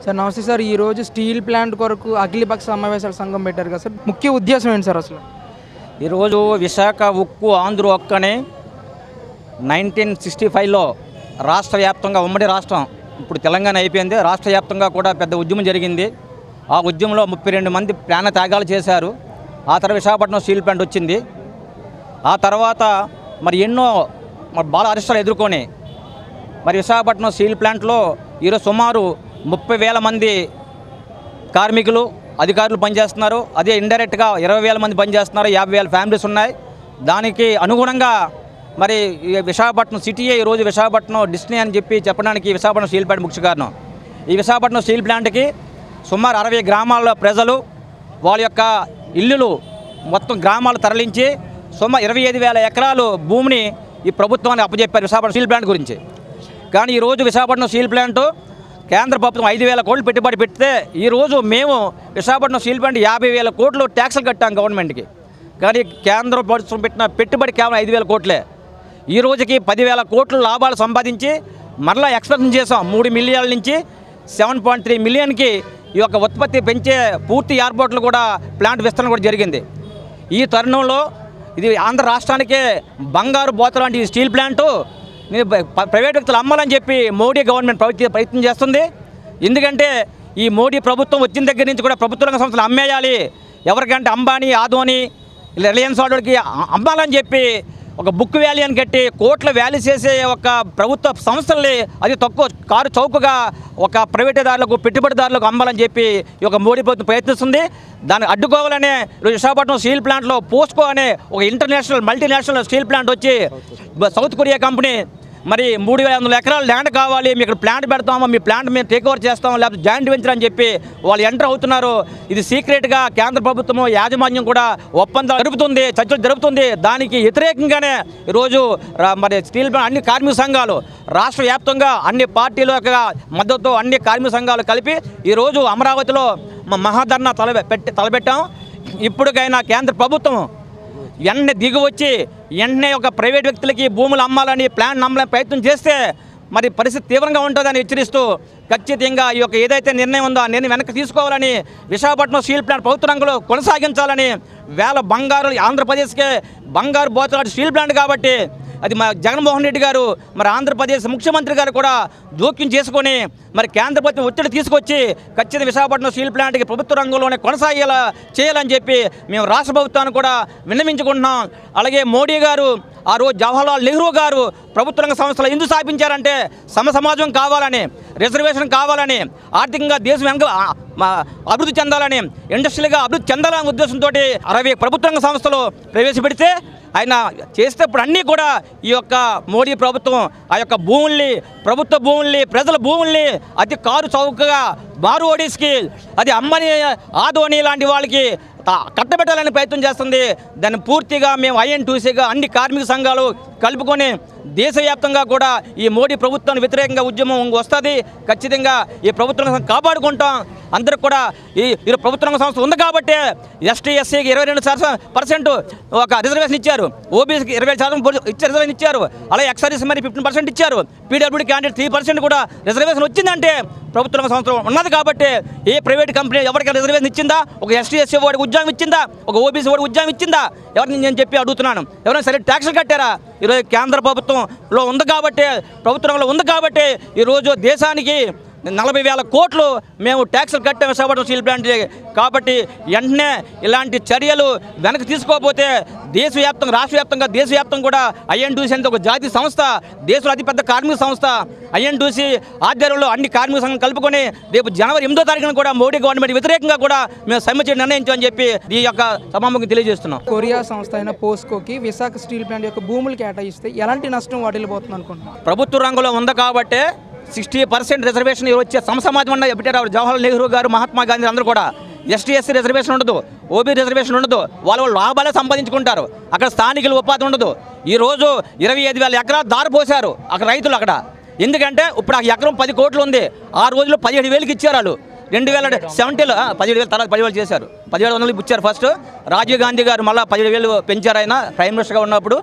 sir నమస్తే sir ఈ రోజు స్టీల్ ప్లాంట్ కొరకు అఖిలపక్ష సమావేశాల సంఘం పెట్టారు కదా సార్ ముఖ్య ఉద్దేశం ఏంటి సార్ అసలు ఈరోజు విశాఖ ఉక్కు ఆంధ్ర ఉక్కు అని నైన్టీన్ సిక్స్టీ ఫైవ్లో రాష్ట్ర వ్యాప్తంగా ఉమ్మడి రాష్ట్రం ఇప్పుడు తెలంగాణ అయిపోయింది రాష్ట్ర వ్యాప్తంగా కూడా పెద్ద ఉద్యమం జరిగింది ఆ ఉద్యమంలో ముప్పై రెండు మంది ప్రాణ త్యాగాలు చేశారు ఆ తర్వాత విశాఖపట్నం స్టీల్ ప్లాంట్ వచ్చింది ఆ తర్వాత మరి ఎన్నో మరి బాల అరిష్టాలు ఎదుర్కొని మరి విశాఖపట్నం స్టీల్ ప్లాంట్లో ఈరోజు సుమారు ముప్పై వేల మంది కార్మికులు అధికారులు పనిచేస్తున్నారు అదే ఇండైరెక్ట్గా ఇరవై వేల మంది పనిచేస్తున్నారు యాభై వేల ఫ్యామిలీస్ ఉన్నాయి దానికి అనుగుణంగా మరి ఈ విశాఖపట్నం సిటీయే ఈరోజు విశాఖపట్నం డిస్నీ అని చెప్పి చెప్పడానికి విశాఖపట్నం స్టీల్ ప్లాంట్ ముఖ్య కారణం ఈ విశాఖపట్నం స్టీల్ ప్లాంట్కి సుమారు అరవై గ్రామాల ప్రజలు వాళ్ళ యొక్క ఇల్లులు మొత్తం గ్రామాలు తరలించి సుమారు ఇరవై ఐదు వేల ఎకరాలు భూమిని ఈ ప్రభుత్వానికి అప్పచెప్పారు విశాఖపట్నం స్టీల్ ప్లాంట్ గురించి కానీ ఈరోజు విశాఖపట్నం స్టీల్ ప్లాంట్ కేంద్ర ప్రభుత్వం ఐదు వేల కోట్లు పెట్టుబడి పెడితే ఈరోజు మేము విశాఖపట్నం స్టీల్ ప్లాంట్ యాభై వేల కోట్లు ట్యాక్సులు కట్టాం గవర్నమెంట్కి కానీ కేంద్ర ప్రభుత్వం పెట్టిన పెట్టుబడి కేవలం ఐదు వేల కోట్లే ఈ రోజుకి పదివేల కోట్ల లాభాలు సంపాదించి మరలా ఎక్స్పెక్షన్ చేసాం మూడు మిలియన్ల నుంచి సెవెన్ పాయింట్ త్రీ మిలియన్కి ఈ యొక్క ఉత్పత్తి పెంచే పూర్తి ఏర్పాట్లు కూడా ప్లాంట్ విస్తరణ కూడా జరిగింది ఈ తరుణంలో ఇది ఆంధ్ర రాష్ట్రానికే బంగారు బోత లాంటి ఈ స్టీల్ ప్లాంటు ఇది ప- ప్రైవేట్ వ్యక్తులు అమ్మాలని చెప్పి మోడీ గవర్నమెంట్ ప్రయత్న ప్రయత్నం చేస్తుంది ఎందుకంటే ఈ మోడీ ప్రభుత్వం వచ్చిన దగ్గర నుంచి కూడా ప్రభుత్వ రంగ సంస్థలు అమ్మేయాలి ఎవరికంటే అంబానీ ఆదోని రిలయన్స్ వాళ్ళకి అ- అమ్మాలని చెప్పి ఒక బుక్ వ్యాలీ అని కట్టి కోట్ల వ్యాలీ చేసే ఒక ప్రభుత్వ సంస్థల్ని అది తక్కువ కారు చౌకగా ఒక ప్రైవేటుదారులకు పెట్టుబడిదారులకు అమ్మాలని చెప్పి ఈ యొక్క మోడీ ప్రభుత్వం ప్రయత్నిస్తుంది దాన్ని అడ్డుకోవాలనే ఈరోజు విశాఖపట్నం స్టీల్ ప్లాంట్లో పోస్కో అనే ఒక ఇంటర్నేషనల్ మల్టీనేషనల్ స్టీల్ ప్లాంట్ వచ్చి బ- సౌత్ కొరియా కంపెనీ మరి మూడు వేల ఐదు వందల ఎకరాలు ల్యాండ్ కావాలి మీకు ఇక్కడ ప్లాంట్ పెడతాము మీ ప్లాంట్ మేము టేక్ ఓవర్ చేస్తాం లేకపోతే జాయింట్ వెంచర్ అని చెప్పి వాళ్ళు ఎంటర్ అవుతున్నారు ఇది సీక్రెట్గా కేంద్ర ప్రభుత్వం యాజమాన్యం కూడా ఒప్పందాలు జరుపుతుంది చర్చలు జరుపుతుంది దానికి వ్యతిరేకంగానే ఈరోజు రా- మరి స్టీల్ ప్లాంట్ అన్ని కార్మిక సంఘాలు రాష్ట్ర వ్యాప్తంగా అన్ని పార్టీల యొక్క మద్దతు అన్ని కార్మిక సంఘాలు కలిపి ఈరోజు అమరావతిలో మ- మహాధర్నా తల పెట్టి తలపెట్టాం ఇప్పటికైనా కేంద్ర ప్రభుత్వం వెంటనే దిగి వచ్చి వెంటనే ఒక ప్రైవేట్ వ్యక్తులకి భూములు అమ్మాలని ప్లాన్ అమ్మాలని ప్రయత్నం చేస్తే మరి పరిస్థితి తీవ్రంగా ఉంటుందని హెచ్చరిస్తూ ఖచ్చితంగా ఈ యొక్క ఏదైతే నిర్ణయం ఉందో ఆ నిర్ణయం వెనక్కి తీసుకోవాలని విశాఖపట్నం స్టీల్ ప్లాంట్ ప్రభుత్వ రంగంలో కొనసాగించాలని వేల బంగారు ఆంధ్రప్రదేశ్కే బంగారు బోతలాంటి స్టీల్ ప్లాంట్ కాబట్టి అది మా జగన్మోహన్ రెడ్డి గారు మరి ఆంధ్రప్రదేశ్ ముఖ్యమంత్రి గారు కూడా జోక్యం చేసుకొని మరి కేంద్ర ప్రభుత్వం ఒత్తిడి తీసుకొచ్చి ఖచ్చితంగా విశాఖపట్నం స్టీల్ ప్లాంట్కి ప్రభుత్వ రంగంలోనే కొనసాగేలా చేయాలని చెప్పి మేము రాష్ట్ర ప్రభుత్వాన్ని కూడా విన్నవించుకుంటున్నాం అలాగే మోడీ గారు ఆ రోజు జవహర్లాల్ నెహ్రూ గారు ప్రభుత్వ రంగ సంస్థలు ఎందుకు స్థాపించారంటే సమ సమాజం కావాలని రిజర్వేషన్ కావాలని ఆర్థికంగా దేశం వెనక ఆ, మా అభివృద్ధి చెందాలని ఇండస్ట్రియల్గా అభివృద్ధి చెందాలనే ఉద్దేశంతో అరవై ప్రభుత్వ రంగ సంస్థలు ప్రవేశపెడితే ఆయన చేసేటప్పుడు అన్నీ కూడా ఈ యొక్క మోడీ ప్రభుత్వం ఆ యొక్క భూముల్ని ప్రభుత్వ భూముల్ని ప్రజల భూముల్ని అతి కారు చౌకగా మారు ఓడీస్కి అది అమ్మని ఆదోని లాంటి వాళ్ళకి తా- కట్టబెట్టాలని ప్రయత్నం చేస్తుంది దాన్ని పూర్తిగా మేము ఐఎన్ టూసీగా అన్ని కార్మిక సంఘాలు కలుపుకొని దేశవ్యాప్తంగా కూడా ఈ మోడీ ప్రభుత్వానికి వ్యతిరేకంగా ఉద్యమం వస్తుంది ఖచ్చితంగా ఈ ప్రభుత్వం కాపాడుకుంటాం అందరికి కూడా ఈ ఈ ప్రభుత్వ రంగ సంస్థ ఉంది కాబట్టి ఎస్టీ ఎస్సీకి ఇరవై రెండు శాతం పర్సెంట్ ఒక రిజర్వేషన్ ఇచ్చారు ఓబీసీకి ఇరవై శాతం ఇచ్చారు రిజర్వేషన్ ఇచ్చారు అలాగే ఎక్సర్వీస్ మరి ఫిఫ్టీన్ పర్సెంట్ ఇచ్చారు పీడబ్ల్యూడీ క్యాండిడేట్ త్రీ పర్సెంట్ కూడా రిజర్వేషన్ వచ్చిందంటే ప్రభుత్వ రంగ సంస్థ ఉన్నది కాబట్టి ఏ ప్రైవేట్ కంపెనీ ఎవరికి రిజర్వేషన్ ఇచ్చిందా ఒక ఎస్టీ ఎస్సీ వాడికి ఉద్యోగం ఇచ్చిందా ఒక ఓబీసీ వాడికి ఉద్యోగం ఇచ్చిందా ఎవరిని నేను చెప్పి అడుగుతున్నాను ఎవరైనా సరే ట్యాక్సులు కట్టారా ఈరోజు కేంద్ర ప్రభుత్వంలో ఉంది కాబట్టి ప్రభుత్వ రంగంలో ఉంది కాబట్టి ఈరోజు దేశానికి నలభై వేల కోట్లు మేము ట్యాక్సులు కట్టాం విశాఖపట్నం స్టీల్ ప్లాంట్ కాబట్టి వెంటనే ఇలాంటి చర్యలు వెనక్కి తీసుకోకపోతే దేశవ్యాప్తంగా రాష్ట్ర వ్యాప్తంగా దేశవ్యాప్తంగా కూడా ఐఎన్టీసీ అనేది ఒక జాతీయ సంస్థ దేశంలో అతిపెద్ద కార్మిక సంస్థ ఐఎన్టీసీ ఆధ్వర్యంలో అన్ని కార్మిక సంఘం కలుపుకొని రేపు జనవరి ఎనిమిదో తారీఖున కూడా మోడీ గవర్నమెంట్ వ్యతిరేకంగా కూడా మేము సమ్మె చేయడం నిర్ణయించామని చెప్పి ఈ యొక్క సమాముఖం తెలియజేస్తున్నాం కొరియా సంస్థ అయిన పోస్కోకి విశాఖ స్టీల్ ప్లాంట్ యొక్క భూములు కేటాయిస్తే ఎలాంటి నష్టం వాటిల్లిపోతుంది అనుకుంటున్నాను ప్రభుత్వ రంగంలో ఉంది కాబట్టి సిక్స్టీ పర్సెంట్ రిజర్వేషన్ వచ్చే సమసమాజం ఉన్న పెట్టారు జవహర్లాల్ నెహ్రూ గారు మహాత్మా గాంధీ అందరూ కూడా ఎస్టీ ఎస్సీ రిజర్వేషన్ ఉండదు ఓబీ రిజర్వేషన్ ఉండదు వాళ్ళ వాళ్ళ లాభాలే సంపాదించుకుంటారు అక్కడ స్థానికులు ఉపాధి ఉండదు ఈ రోజు ఇరవై ఐదు వేల ఎకరాలు దారి పోశారు అక్కడ రైతులు అక్కడ ఎందుకంటే ఇప్పుడు ఆ ఎకరం పది కోట్లు ఉంది ఆ రోజుల్లో పదిహేడు వేలకి ఇచ్చారు వాళ్ళు రెండు వేల సెవెంటీలో పదిహేడు వేల తర్వాత పదివేలు చేశారు పదిహేడు వందలు ఇచ్చారు ఫస్ట్ రాజీవ్ గాంధీ గారు మళ్ళీ పదిహేడు వేలు పెంచారు ఆయన ప్రైమ్ మినిస్టర్గా ఉన్నప్పుడు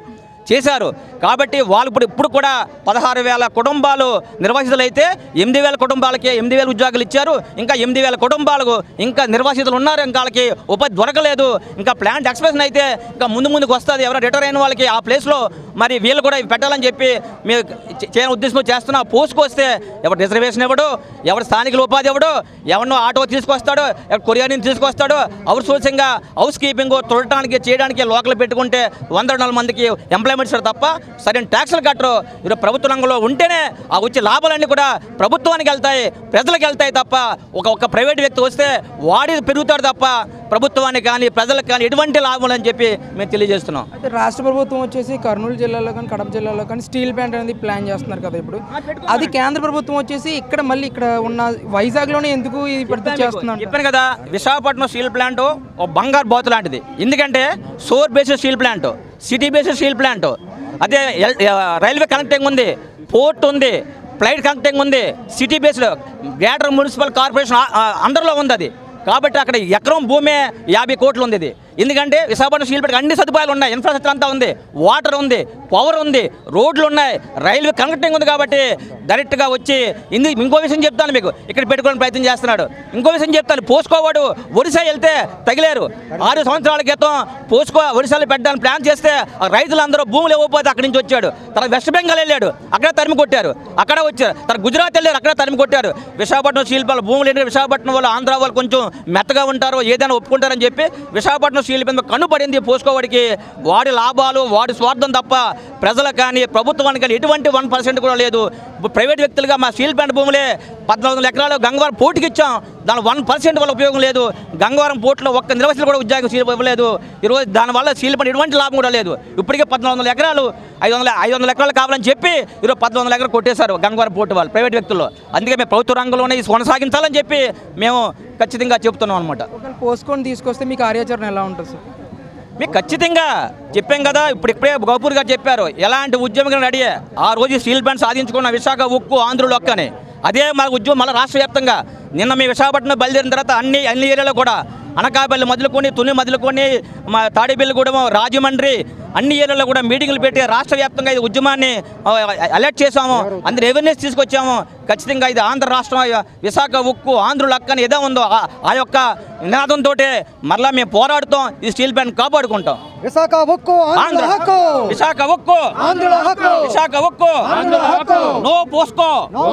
చేశారు కాబట్టి వాళ్ళు ఇప్పుడు ఇప్పుడు కూడా పదహారు వేల కుటుంబాలు నిర్వాసితులైతే ఎనిమిది వేల కుటుంబాలకి ఎనిమిది వేల ఉద్యోగాలు ఇచ్చారు ఇంకా ఎనిమిది వేల కుటుంబాలకు ఇంకా నిర్వాసితులు ఉన్నారు ఇంకా వాళ్ళకి ఉపాధి దొరకలేదు ఇంకా ప్లాంట్ ఎక్స్ప్రెషన్ అయితే ఇంకా ముందు ముందుకు వస్తుంది ఎవరైనా రిటైర్ అయిన వాళ్ళకి ఆ ప్లేస్లో మరి వీళ్ళు కూడా ఇవి పెట్టాలని చెప్పి మీరు చేయని ఉద్దేశంతో చేస్తున్నా పోసుకొస్తే ఎవరు రిజర్వేషన్ ఇవ్వడు ఎవరు స్థానికులు ఉపాధి ఇవ్వడు ఎవరినో ఆటో తీసుకొస్తాడు ఎవరు కొరియర్ నుంచి తీసుకొస్తాడు అవుట్ సోర్సింగ్గా హౌస్ కీపింగ్ తొడటానికి చేయడానికి లోకల్ పెట్టుకుంటే వంద రెండు వందల మందికి ఎంప్లాయ్మెంట్ ఇస్తారు తప్ప సరైన ట్యాక్సులు కట్టరు ఈరోజు ప్రభుత్వ రంగంలో ఉంటేనే ఆ వచ్చే లాభాలన్నీ కూడా ప్రభుత్వానికి వెళ్తాయి ప్రజలకు వెళ్తాయి తప్ప ఒక ఒక ప్రైవేట్ వ్యక్తి వస్తే వాడి పెరుగుతాడు తప్ప ప్రభుత్వానికి కానీ ప్రజలకు కానీ ఎటువంటి లాభం అని చెప్పి మేము తెలియజేస్తున్నాం అయితే రాష్ట్ర ప్రభుత్వం వచ్చేసి కర్నూలు జిల్లాలో కానీ కడప జిల్లాలో కానీ స్టీల్ ప్లాంట్ అనేది ప్లాన్ చేస్తున్నారు కదా ఇప్పుడు అది కేంద్ర ప్రభుత్వం వచ్చేసి ఇక్కడ మళ్ళీ ఇక్కడ ఉన్న వైజాగ్లోనే ఎందుకు ఇది పెడితే చేస్తున్నారు చెప్పాను కదా విశాఖపట్నం స్టీల్ ప్లాంట్ ఒక బంగారు బాతు లాంటిది ఎందుకంటే shore based steel plant city based steel plant అదే ఎల్- రైల్వే కనెక్టింగ్ ఉంది పోర్ట్ ఉంది ఫ్లైట్ కనెక్టింగ్ ఉంది city based greater municipal corporation ఆ- ఆ అండర్లో ఉంది అది కాబట్టి అక్కడ ఎకరం భూమే యాభై కోట్లు ఉంది ఇది ఎందుకంటే విశాఖపట్నం స్టీల్ ప్లాంట్ అన్ని సదుపాయాలు ఉన్నాయి ఇన్ఫ్రాస్ట్రక్చర్ అంతా ఉంది వాటర్ ఉంది పవర్ ఉంది రోడ్లు ఉన్నాయి రైల్వే కనెక్టింగ్ ఉంది కాబట్టి డైరెక్ట్గా వచ్చి ఇంది ఇంకో విషయం చెప్తాను మీకు ఇక్కడ పెట్టుకోవడానికి ప్రయత్నం చేస్తున్నాడు ఇంకో విషయం చెప్తాను పోసుకోవాడు ఒడిశా వెళ్తే తగిలేరు ఆరు సంవత్సరాల క్రితం పోసుకో ఒడిశాలో పెట్టడానికి ప్లాన్ చేస్తే ఆ రైతులందరూ భూములు ఇవ్వకపోతే అక్కడి నుంచి వచ్చాడు తర్వాత వెస్ట్ బెంగాల్ వెళ్ళాడు అక్కడ తరిమి కొట్టారు అక్కడ వచ్చారు తర్వాత గుజరాత్ వెళ్ళారు అక్కడ తరిమి కొట్టారు విశాఖపట్నం శిల్పాలు భూములు ఏంటంటే విశాఖపట్నం వాళ్ళు ఆంధ్ర వాళ్ళు కొంచెం మెత్తగా ఉంటారు ఏదైనా ఒప్పుకుంటారని చెప్పి విశాఖపట్నం స్టీల్ మీద కన్నుపడింది పోసుకోవడికి వాడి లాభాలు వాడి స్వార్థం తప్ప ప్రజలకు కానీ ప్రభుత్వానికి కానీ ఎటువంటి వన్ పర్సెంట్ కూడా లేదు ఇప్పుడు ప్రైవేట్ వ్యక్తులుగా మా స్టీల్ ప్లాంట్ భూములే పద్నాలుగు వందల ఎకరాలు గంగవరం పోర్టుకి ఇచ్చాం దాని వన్ పర్సెంట్ వల్ల ఉపయోగం లేదు గంగవరం పోర్టులో ఒక్క నిర్వహణలు కూడా ఉద్యోగం స్టీల్ ఇవ్వలేదు ఈరోజు దానివల్ల స్టీల్ ప్లాంట్ ఎటువంటి లాభం కూడా లేదు ఇప్పటికే పద్నాలుగు వందల ఎకరాలు ఐదు వందల ఐదు వందల ఎకరాలు కావాలని చెప్పి ఈరోజు పద్నాలుగు వందల ఎకరాలు కొట్టేశారు గంగవరం పోర్టు వాళ్ళు ప్రైవేట్ వ్యక్తులు అందుకే మేము ప్రభుత్వ రంగంలోనే ఇది కొనసాగించాలని చెప్పి మేము ఖచ్చితంగా చెప్తున్నాం అనమాట ఒకవేళ పోస్ట్కొని తీసుకొస్తే మీ కార్యాచరణ ఎలా ఉంటుంది సార్ మీకు ఖచ్చితంగా చెప్పాం కదా ఇప్పుడు ఇప్పుడే గౌపూర్ గారు చెప్పారు ఎలాంటి ఉద్యమం రెడీ ఆ రోజు స్టీల్ ప్లాంట్ సాధించుకున్న విశాఖ ఉక్కు ఆంధ్రులు ఒక్కని అదే మన ఉద్యమం మళ్ళీ రాష్ట్ర వ్యాప్తంగా నిన్న మీ విశాఖపట్నం బయలుదేరిన తర్వాత అన్ని అన్ని ఏరియాలో కూడా అనకాపల్లి మొదలుకొని తుని మొదలుకొని మా తాడేపల్లిగూడెం రాజమండ్రి అన్ని ఏరియాలో కూడా మీటింగ్లు పెట్టి రాష్ట్ర వ్యాప్తంగా ఇది ఉద్యమాన్ని ఆ, అలర్ట్ చేశాము అందరు అవేర్నెస్ తీసుకొచ్చాము ఖచ్చితంగా ఇది ఆంధ్ర రాష్ట్రం విశాఖ ఉక్కు ఆంధ్రుల హక్కు ఏదో ఉందో ఆ- ఆ యొక్క నినాదంతో మరలా మేము పోరాడుతాం ఈ స్టీల్ ప్లాంట్ కాపాడుకుంటాం విశాఖ ఉక్కు ఆంధ్రుల ఆంధ్ర హక్కు విశాఖ ఉక్కు ఆంధ్రుల హక్కు విశాఖ ఉక్కు ఆంధ్రుల హక్కు నో పోస్కో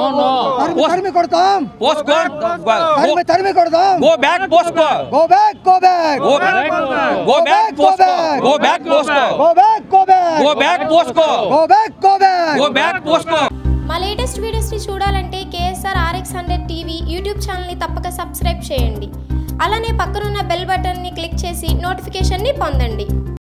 తరిమి తరిమి కొడతాం పోస్కో తరిమి తరిమి కొడతాం go back POSCO go back go back go go back POSCO go back POSCO go back go back go back POSCO go back go back go back POSCO మా latest వీడియోస్ని చూడాలంటే KSR RX hundred TV YouTube ఛానల్ని తప్పక subscribe చేయండి అలానే పక్కనున్న bell బటన్ని click చేసి నోటిఫికేషన్ని పొందండి